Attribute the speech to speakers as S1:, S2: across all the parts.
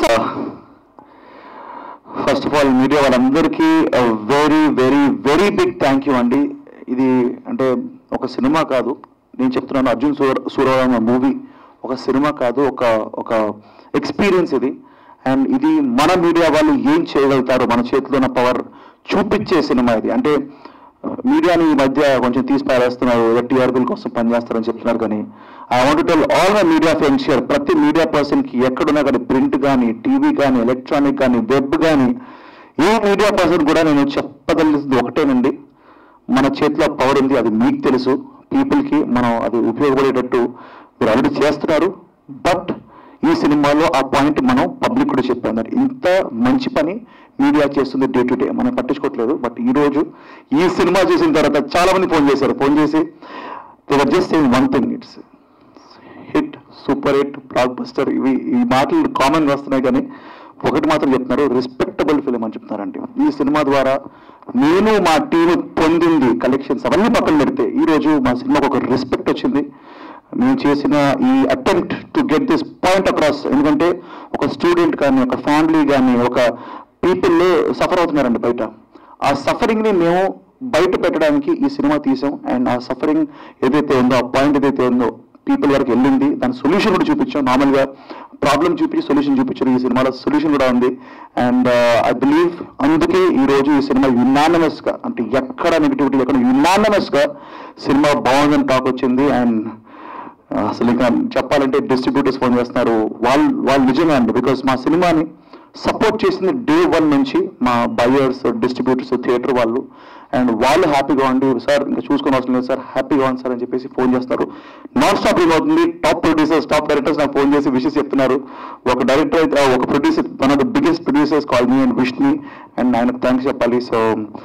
S1: First of all media వాళ్ళందరికీ very very very big thank you అండి ఇది అంటే ఒక సినిమా కాదు నేను చెప్తున్నాను అర్జున్ సూర సూరరామ మూవీ ఒక సినిమా కాదు ఒక ఒక ఎక్స్పీరియన్స్ ఇది అండ్ ఇది మన మీడియా వాళ్ళు ఏం చేయగలుగుతారు మన చేతిలో ఉన్న పవర్ చూపించే సినిమా ఇది అంటే మీడియాని ఈ మధ్య కొంచెం తీసి పారేస్తున్నారు టీఆర్పీల కోసం పనిచేస్తారని చెప్తున్నారు కానీ I want tell all my media friends here ప్రతి మీడియా పర్సన్ కి ఎక్కడున్నా కానీ ప్రింట్ కానీ టీవీ కానీ ఎలక్ట్రానిక్ కానీ వెబ్ కానీ ఏ మీడియా పర్సన్ కూడా నేను చెప్పదలిసింది ఒకటేనండి మన చేతిలో పవర్ ఉంది అది మీకు తెలుసు పీపుల్ కి మనం అది ఉపయోగపడేటట్టు మీరు ఆల్రెడీ చేస్తున్నారు బట్ ఈ సినిమాలో ఆ పాయింట్ మనం పబ్లిక్ కూడా చెప్పాం ఇంత మంచి పని మీడియా చేస్తుంది డే టు డే మనం పట్టించుకోవట్లేదు బట్ ఈ రోజు ఈ సినిమా చూసిన తర్వాత చాలా మంది ఫోన్ చేశారు ఫోన్ చేసి దేవర్ just same one thing it's hit super hit blockbuster ఇవి ఈ మాటలు కామన్ వస్తున్నాయి కానీ ఒకటి మాత్రం చెప్తున్నారు రెస్పెక్టబుల్ ఫిలిం అని చెప్తున్నారండి ఈ సినిమా ద్వారా నేను మా టీం పొందింది కలెక్షన్స్ అవన్నీ పక్కన పెడితే ఈ రోజు మా సినిమాకు ఒక రెస్పెక్ట్ వచ్చింది మేము చేసిన ఈ attempt to get this point across ఎందుకంటే ఒక స్టూడెంట్ కానీ ఒక ఫ్యామిలీ కానీ ఒక పీపుల్ సఫర్ అవుతున్నారండి బయట ఆ సఫరింగ్ ని మేము బయట పెట్టడానికి ఈ సినిమా తీసాం అండ్ ఆ సఫరింగ్ ఏదైతే ఉందో ఆ పాయింట్ ఏదైతే ఉందో పీపుల్ వరకు వెళ్ళింది దాని సొల్యూషన్ కూడా చూపించాం నార్మల్ గా ప్రాబ్లం చూపించి సొల్యూషన్ చూపించారు ఈ సినిమాలో సొల్యూషన్ కూడా ఉంది అండ్ ఐ బిలీవ్ అందుకే ఈ రోజు ఈ సినిమా యునానమస్ గా అంటే ఎక్కడ నెగిటివిటీ లేకుండా యునానమస్ గా సినిమా బాగుందని టాక్ వచ్చింది అండ్ అసలు ఇంకా చెప్పాలంటే డిస్ట్రిబ్యూటర్స్ ఫోన్ చేస్తున్నారు వాళ్ళు వాళ్ళు నిజంగా అండి బికాస్ మా సినిమాని సపోర్ట్ చేసింది డే వన్ నుంచి మా బయర్స్ డిస్ట్రిబ్యూటర్స్ థియేటర్ వాళ్ళు అండ్ వాళ్ళు హ్యాపీగా ఉండి సార్ ఇంకా చూసుకొని అవసరం లేదు సార్ హ్యాపీగా ఉంది సార్ అని చెప్పేసి ఫోన్ చేస్తారు నాన్ స్టాప్ అవుతుంది టాప్ ప్రొడ్యూసర్స్ టాప్ డైరెక్టర్స్ నాకు ఫోన్ చేసి విషెస్ చెప్తున్నారు ఒక డైరెక్టర్ అయితే ఒక producer one of the biggest producers call me and wish me and ఆయనకు థ్యాంక్స్ చెప్పాలి సో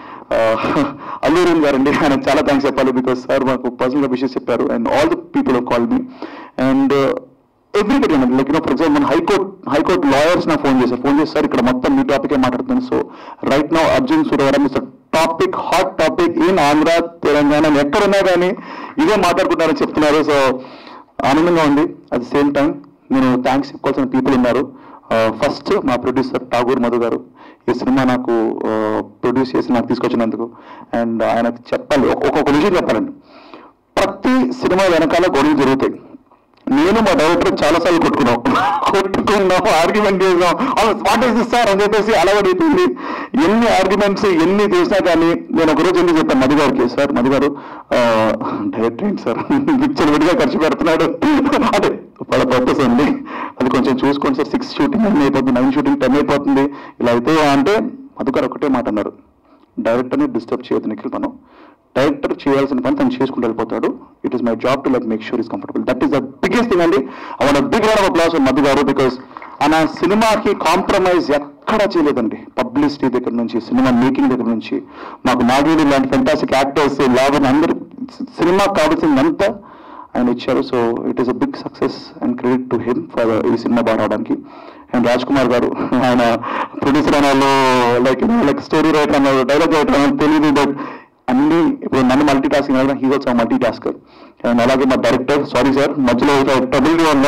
S1: అల్లూరిన్ గారండి ఆయనకు చాలా థ్యాంక్స్ చెప్పాలి బికాస్ సార్ మాకు పర్సనల్ గా విషెస్ చెప్పారు and all the people call me and everybody అండి లైక్ ఫర్ ఎగ్జాంపుల్ మన హైకోర్ట్ హైకోర్టు లాయర్స్ నాకు ఫోన్ చేశారు ఫోన్ చేసి సార్ ఇక్కడ మొత్తం మీ టాపికే మాట్లాడుతున్నాను so right now Arjun Suryavaram is topic hot topic in Andhra Telangana ఎక్కడున్నా కానీ ఇదే మాట్లాడుకుంటారని చెప్తున్నారు సో ఆనందంగా ఉంది అట్ ద సేమ్ టైం నేను థ్యాంక్స్ చెప్పుకోవాల్సిన పీపుల్ ఉన్నారు ఫస్ట్ మా ప్రొడ్యూసర్ ఠాగూర్ మధు గారు ఈ సినిమా నాకు ప్రొడ్యూస్ చేసి నాకు తీసుకొచ్చినందుకు అండ్ ఆయనకు చెప్పాలి ఒక- ఒక్కొక్క విషయం చెప్పాలండి ప్రతి సినిమా వెనకాల గొడవలు జరుగుతాయి నేను మా డైరెక్టర్ చాలా సార్లు కొట్టుకున్నాం కొట్టుకున్నాం ఆర్గ్యుమెంట్ చేసాం వాట్ ఈస్ సార్ అని చెప్పేసి అలవాటైపోయింది ఎన్ని ఆర్గ్యుమెంట్స్ ఎన్ని చేసినా కానీ నేను ఒక రోజు ఎందుకు చెప్పాను మధు గారికి సార్ మధు గారు డైరెక్టర్ ఏంటి సార్ పిక్చర్ విడిగా ఖర్చు పెడుతున్నాడు అదే వాళ్ళ పర్పస్ ఉంది అది కొంచెం చూసుకోండి సార్ సిక్స్ షూటింగ్ నైన్ అయిపోతుంది నైన్ షూటింగ్ టెన్ అయిపోతుంది ఇలా అయితే అంటే మధు గారు ఒకటే మాట అన్నారు డైరెక్టర్ని డిస్టర్బ్ చేయొద్దు నిఖిల్ మనం డైరెక్టర్ చేయాల్సిన పని తను చేసుకుంటూ వెళ్ళిపోతాడు it is my job to like make sure is comfortable that is the biggest thing అండి అవన్న big round of applause Madhu garu because ఆయన సినిమాకి కాంప్రమైజ్ ఎక్కడా చేయలేదండి పబ్లిసిటీ దగ్గర నుంచి సినిమా మేకింగ్ దగ్గర నుంచి మాకు నాగేడి లాంటి ఫెంటాసిక్ యాక్టర్స్ లావన్ అందరు సినిమా కావాల్సిందంతా ఆయన ఇచ్చారు so it is a big success and credit to him for ఈ సినిమా బాగా రావడానికి అండ్ రాజ్ కుమార్ గారు ఆయన ప్రొడ్యూసర్ అన్నారు లైక్ లైక్ స్టోరీ రైటర్ అన్నారు డైలాగ్ రైటర్ అన్నారు తెలియదు బట్ అన్ని ఇప్పుడు నన్ను మల్టీ టాస్కింగ్ అడగడం he also multitasker and అలాగే మా డైరెక్టర్ సారీ సార్ మధ్యలో ట్రబుల్ వల్ల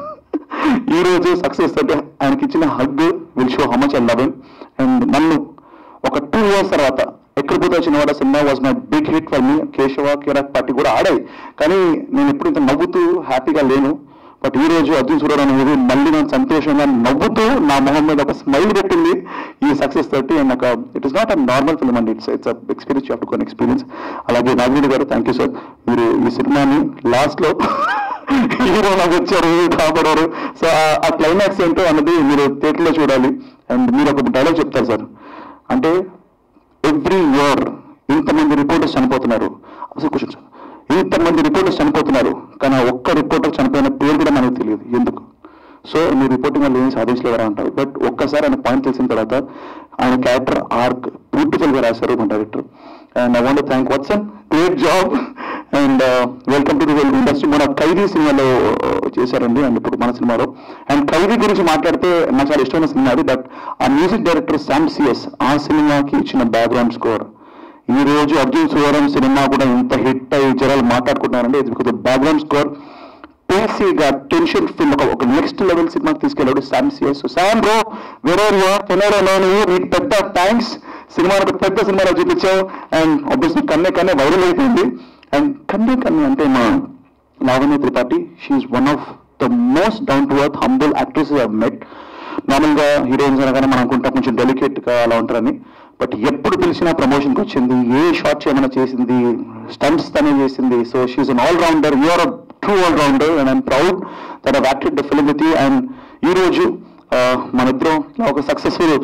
S1: ఈ రోజు సక్సెస్ అంటే ఆయనకి ఇచ్చిన hug will show how much I love him and నన్ను ఒక టూ ఇయర్స్ తర్వాత ఎక్కడ పోతే వచ్చిన వాడ cinema was my big hit for me Keshava Kirrak party కూడా ఆడాయి కానీ నేను ఎప్పుడు ఇంత నవ్వుతూ హ్యాపీగా లేను బట్ ఈ రోజు అర్జున్ సూర్యరావు మూవీ మళ్ళీ నేను సంతోషంగా నవ్వుతూ నా మొహం మీద ఒక స్మైల్ పెట్టింది ఈ సక్సెస్ తోటి అండ్ నాకు it is not a normal film అండి it's it's experience you to experience అలాగే నాగిరెడ్డి గారు థ్యాంక్ యూ సార్ మీరు ఈ సినిమాని లాస్ట్ లో హీరో నాకు వచ్చారు కాపాడారు సో ఆ క్లైమాక్స్ ఏంటో అన్నది మీరు థియేటర్లో చూడాలి అండ్ మీరు ఒక డైలాగ్ చెప్తారు సార్ అంటే ఎవ్రీ ఇయర్ ఇంతమంది రిపోర్టర్స్ చనిపోతున్నారు అసలు క్వశ్చన్ సార్ ఇంతమంది రిపోర్టర్స్ చనిపోతున్నారు కానీ ఆ ఒక్క రిపోర్టర్ చనిపోయిన పేరు కూడా మనకు తెలియదు ఎందుకు సో మీరు రిపోర్టింగ్ వల్ల ఏం సాధించలేరా అంటారు బట్ ఒక్కసారి ఆయన పాయింట్ తెలిసిన తర్వాత ఆయన క్యారెక్టర్ ఆర్క్ బ్యూటిఫుల్ గా రాశారు మన director and I want thank వాట్సన్ great job and welcome to the industry మన ఖైదీ సినిమాలో చేశారండి అండ్ ఇప్పుడు మన సినిమాలో అండ్ ఖైదీ గురించి మాట్లాడితే నాకు చాలా ఇష్టమైన సినిమా అది బట్ ఆ మ్యూజిక్ డైరెక్టర్ శామ్ సిఎస్ ఆ సినిమాకి ఇచ్చిన బ్యాక్గ్రౌండ్ స్కోర్ ఈ రోజు అర్జున్ సువరం సినిమా కూడా ఇంత హిట్ అయ్యి జనాలు మాట్లాడుకుంటున్నారంటే ఇది బికాస్ బ్యాక్గ్రౌండ్ స్కోర్ పేసీగా టెన్షన్ ఫిల్ ఒక ఒక నెక్స్ట్ లెవెల్ సినిమాకి తీసుకెళ్ళాడు శామ్ సిఎస్ శామ్ బ్రో వేరే కెనడా నేను నీకు పెద్ద థ్యాంక్స్ సినిమాను ఒక పెద్ద సినిమాలో చూపించావు అండ్ ఆబ్వియస్లీ కన్నే కన్నే వైరల్ అయిపోయింది అండ్ కన్నే కన్నే అంటే మా Lavanya Tripathi she's one of the most down to earth humble actress I met నార్మల్గా హీరోయిన్స్ అనగానే మనం అనుకుంటాం కొంచెం డెలికేట్ గా అలా ఉంటారని బట్ ఎప్పుడు పిలిచినా ప్రమోషన్కి వచ్చింది ఏ షార్ట్ చేయమన్నా చేసింది స్టంట్స్ తనే చేసింది so she's an all rounder you're a true all rounder and I'm proud that I've acted the film with and ఈ రోజు ఆ, మన ఇద్దరం ఇలా ఒక సక్సెస్ఫుల్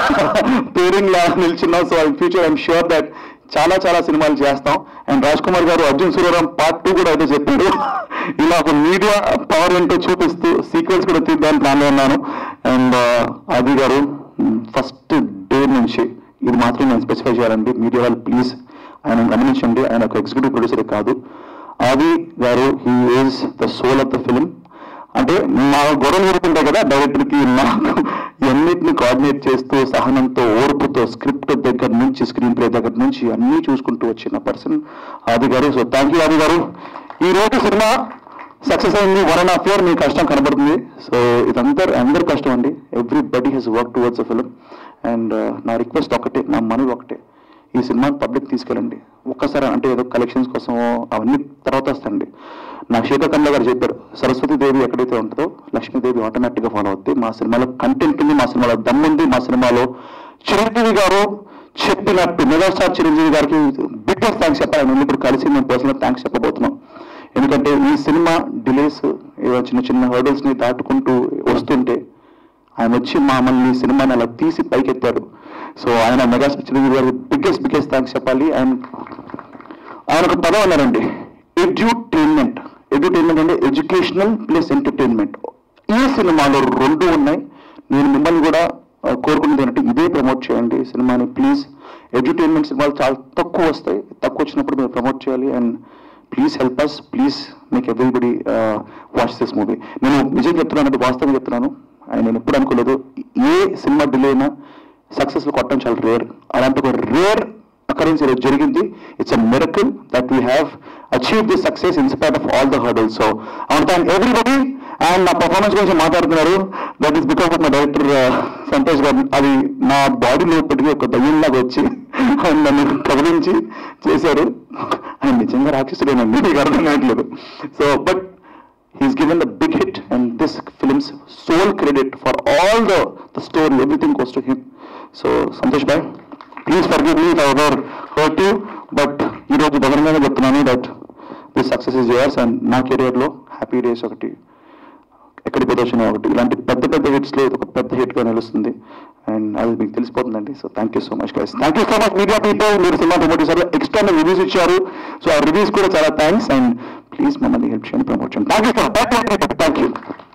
S1: పేరింగ్ లా నిల్చున్నాం so I future I'm sure that చాలా చాలా సినిమాలు చేస్తాం అండ్ రాజ్ కుమార్ గారు అర్జున్ సూర్యరాం పార్ట్ టూ కూడా అయితే చెప్పాడు ఇలా ఒక మీడియా పవర్ ఏంటో చూపిస్తూ సీక్వెన్స్ కూడా తీద్దామని ప్లాన్లో ఉన్నాను అండ్ ఆది గారు ఫస్ట్ డే నుంచి ఇది మాత్రం నేను స్పెసిఫై చేయాలండి మీడియా వాళ్ళు ప్లీజ్ ఆయన గమనించండి ఆయన ఒక ఎగ్జిక్యూటివ్ ప్రొడ్యూసర్ కాదు Aadi garu he is the soul of the film అంటే మా గొడవలు జరుగుతుంటాయి కదా డైరెక్టర్ కి నాకు అన్నిటిని కోఆర్డినేట్ చేస్తూ సహనంతో ఓర్పుతో స్క్రిప్ట్ దగ్గర నుంచి స్క్రీన్ ప్లే దగ్గర నుంచి అన్నీ చూసుకుంటూ వచ్చిన పర్సన్ ఆది గారు సో థ్యాంక్ యూ ఆది గారు ఈ రోజు సినిమా సక్సెస్ అయింది వన్ అండ్ హాఫ్ ఇయర్ మీ కష్టం కనబడుతుంది సో ఇదంతా అందరి కష్టం అండి everybody he's work towards a film and నా రిక్వెస్ట్ ఒకటే నా మనవి ఒకటే ఈ సినిమాని పబ్లిక్ తీసుకెళ్ళండి ఒక్కసారి అంటే ఏదో కలెక్షన్స్ కోసం అవన్నీ తర్వాత వస్తాయండి నాకు శేఖర్ కమల గారు చెప్పారు సరస్వతి దేవి ఎక్కడైతే ఉంటుందో లక్ష్మీదేవి ఆటోమేటిక్ గా ఫాలో అవుద్ది మా సినిమాలో కంటెంట్ ఉంది మా సినిమాలో దమ్ముంది మా సినిమాలో చిరంజీవి గారు చెప్పినట్టు మెగాస్టార్ చిరంజీవి గారికి బిగ్గెస్ట్ థ్యాంక్స్ చెప్పాలి నేను ఇప్పుడు కలిసి నేను పర్సనల్ థ్యాంక్స్ చెప్పబోతున్నాం ఎందుకంటే ఈ సినిమా డిలేస్ ఏదో చిన్న చిన్న హర్డల్స్ ని దాటుకుంటూ వస్తుంటే ఆయన వచ్చి మమ్మల్ని ఈ సినిమాని అలా తీసి పైకెత్తారు సో ఆయన మెగాస్టార్ చిరంజీవి గారికి బిగ్గెస్ట్ బిగ్గెస్ట్ థ్యాంక్స్ చెప్పాలి అండ్ ఆయన ఒక పదం అన్నారండి ఎడ్యుటైన్మెంట్ ఎడ్యుటైన్మెంట్ అంటే ఎడ్యుకేషనల్ ప్లస్ ఎంటర్టైన్మెంట్ ఈ సినిమాలో రెండు ఉన్నాయి నేను మిమ్మల్ని కూడా ఆ, కోరుకునేది ఏంటంటే ఇదే ప్రమోట్ చేయండి సినిమాని ప్లీజ్ ఎడ్యుటైన్మెంట్ సినిమాలు చాలా తక్కువ వస్తాయి తక్కువ వచ్చినప్పుడు మీరు ప్రమోట్ చేయాలి and please help us please make everybody watch this movie నేను నిజం చెప్తున్నాను అంటే వాస్తవం చెప్తున్నాను ఆయన నేను ఎప్పుడు అనుకోలేదు ఏ సినిమా డిలే అయినా సక్సెస్ఫుల్ కొట్టడం చాలా రేర్ అలాంటి ఒక రేర్ అకరెన్స్ ఈరోజు జరిగింది it's a miracle that we have achieve this success in spite of all the hurdles so అవును థ్యాంక్ ఎవ్రీబడి అండ్ నా పర్ఫార్మెన్స్ గురించి మాట్లాడుతున్నారు that is because of my director Santosh garu అది నా బాడీలో ఇప్పటికీ ఒక దయ్యంలాగా వచ్చి ఆయన నన్ను కదిలించి చేశారు ఆయన నిజంగా రాక్షసుడేనండి మీకు అర్థం కావట్లేదు so but he's given the big hit and this film's sole credit for all the, the story, everything goes to him. So, Santosh Bhai, please forgive me if I ever hurt you, but ఈ రోజు బహిరంగంగా చెప్తున్నాను that this success is yours and నా కెరియర్లో happy days ఒకటి ఎక్కడి ప్రదర్శన ఒకటి ఇలాంటి పెద్ద పెద్ద హిట్స్ లో ఇది ఒక పెద్ద హిట్ గా నిలుస్తుంది అండ్ అది మీకు తెలిసిపోతుందండి so thank you so much guys thank you so much media people మీరు సినిమా ప్రమోట్ చేశారు ఎక్స్ట్రా రివ్యూస్ ఇచ్చారు సో ఆ రివ్యూస్ కూడా చాలా థ్యాంక్స్ అండ్ ప్లీజ్ మమ్మల్ని హెల్ప్ చేయండి ప్రమోట్ చేయండి thank you sir thank you